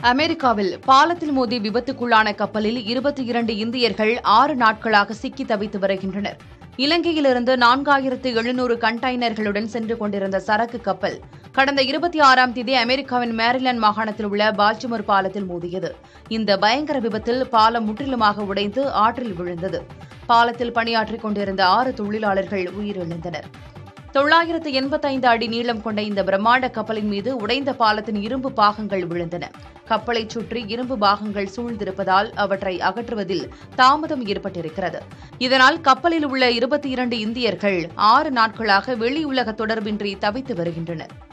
அமெரிக்காவில் பாலத்தில் மோதி விபத்துக்குள்ளான கப்பலில் இருபத்தி இரண்டு இந்தியர்கள் ஆறு நாட்களாக சிக்கி தவித்து வருகின்றனர் இலங்கையிலிருந்து நான்காயிரத்து எழுநூறு கண்டெய்னர்களுடன் சென்று கொண்டிருந்த சரக்கு கப்பல் கடந்த இருபத்தி ஆறாம் தேதி அமெரிக்காவின் மேரிலாந்து மாகாணத்தில் உள்ள பால்டிமோர் பாலத்தில் மோதியது இந்த பயங்கர விபத்தில் பாலம் முற்றிலுமாக உடைந்து ஆற்றில் விழுந்தது பாலத்தில் பணியாற்றிக் கொண்டிருந்த ஆறு தொழிலாளர்கள் உயிரிழந்தனர் தொள்ளாயிரத்து எண்பத்தைந்து அடி நீளம் கொண்ட இந்த பிரம்மாண்ட கப்பலின் மீது உடைந்த பாலத்தின் இரும்பு பாகங்கள் விழுந்தன கப்பலைச் சுற்றி இரும்பு பாகங்கள் சூழ்ந்திருப்பதால் அவற்றை அகற்றுவதில் தாமதம் ஏற்பட்டிருக்கிறது இதனால் கப்பலில் உள்ள இருபத்தி இரண்டு இந்தியர்கள் ஆறு நாட்களாக வெளியுலக தொடர்பின்றி தவித்து வருகின்றனர்